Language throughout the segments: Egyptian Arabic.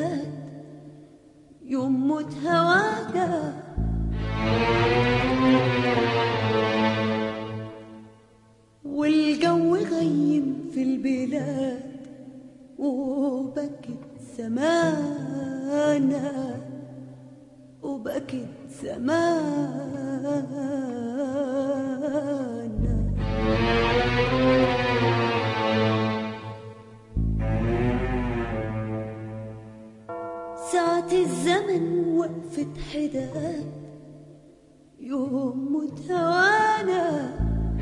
حداد يوم موت هوانا والجو غيم في البلاد وبكت سمانا وبكت سمانا ساعة الزمن وقفت حداد يوم موت هوانا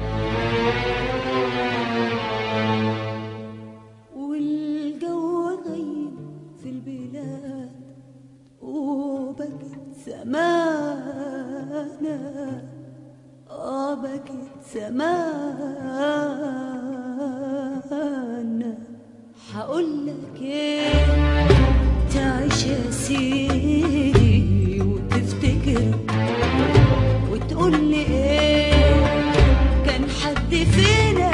والجو غيب في البلاد وبكت سمانا اه بكت سمانا هقولك ايه تعيش يا سيدي وتفتكر وتقول لي ايه كان حد فينا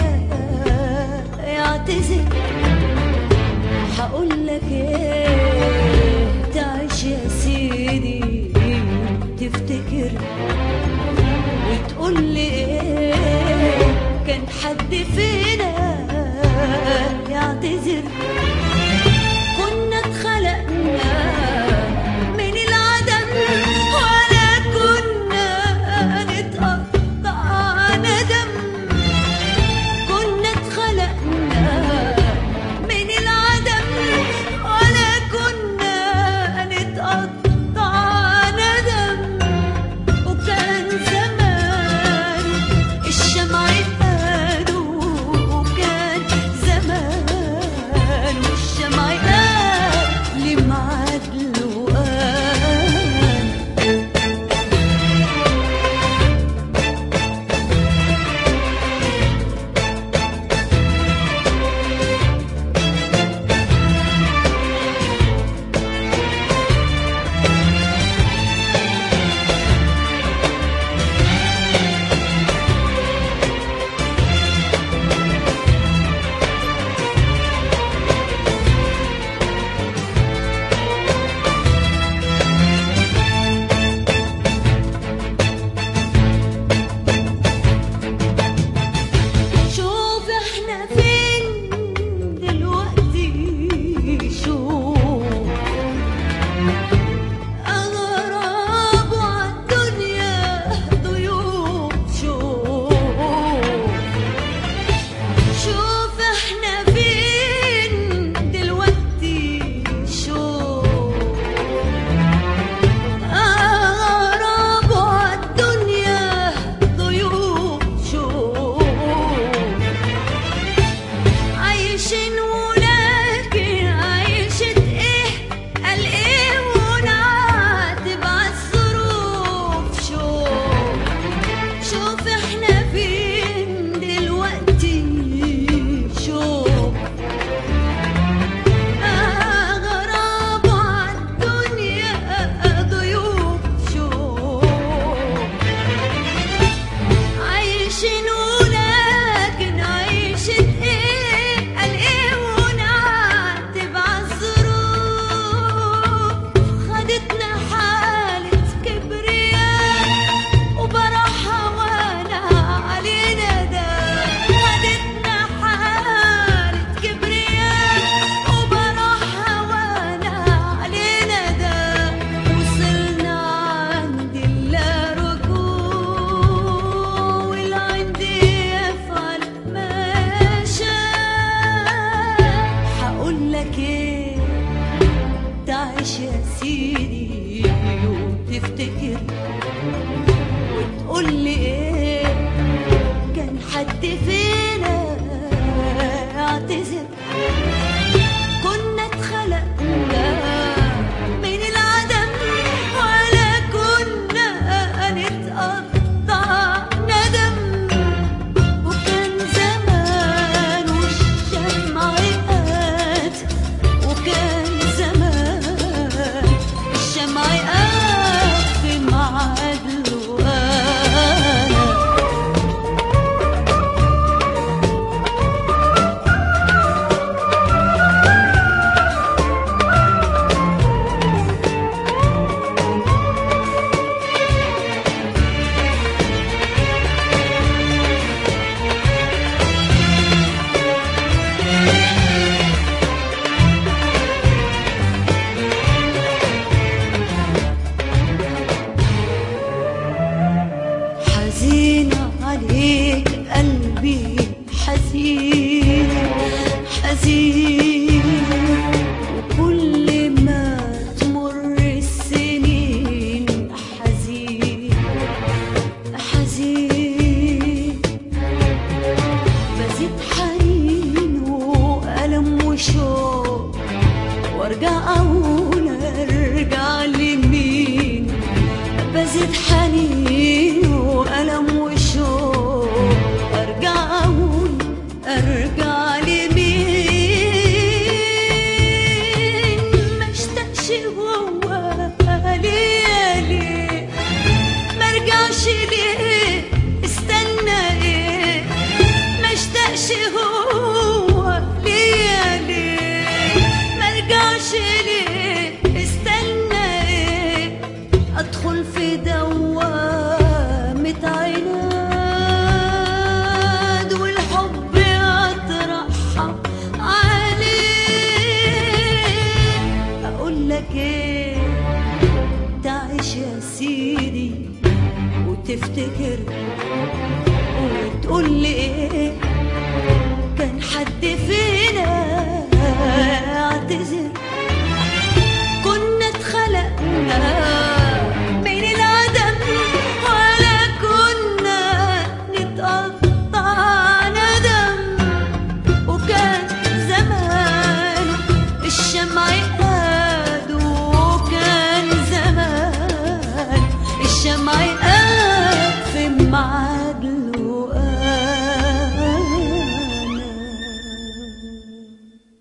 يعتذر هقول لك ايه تعيش يا سيدي تفتكر وتقول لي ايه كان حد فينا يعتذر كنا اتخلقنا من العدم ولا كنا نتقطع ندم كنا اتخلقنا من العدم ولا كنا نتقطع ندم وكان زمان الشمع قالوا وكان زمان والشمع قال لمعاد الوقان شوف احنا فين دلوقتي شوف أغراب عالدنيا ضيوف شوف شوف احنا فين دلوقتي شوف أغراب عالدنيا ضيوف شوف عايشين ولكن عايشة ايه قال ايه ونعاتب عالظروف شوف شوف احنا فين دلوقتي شوف أغراب عالدنيا ضيوف شوف عايشين ولكن عيشة ايه قال ايه ونعتب عالظروف خدتنا حالة كبرياء وبراحة وانا علينا ده خدتنا حالة كبرياء وبراحة وانا علينا ده وصلنا عند الله رجوع والعندي يفعل ما شاء هقول لك ايه تعيش يا سيدي وتفتكر وتقول لي ايه كان حد فينا يعتذر كنا اتخلقنا من العدم ولا كنا نتقطع ندم وكان زمان والشمع قات وكان زمان اقول ارجع لمين بزيد حنين والم وشوق ارجع اقول ارجع لمين ما اشتاقش هو ليا ليه ما رجعش ليه استنى ايه ما اشتاقش هو ليا ليه ما رجعش ليه استنى ايه ادخل في دوامة عناد والحب يترحم عليه اقول لك ايه تعيش يا سيدي وتفتكر وتقول لي ايه كان حد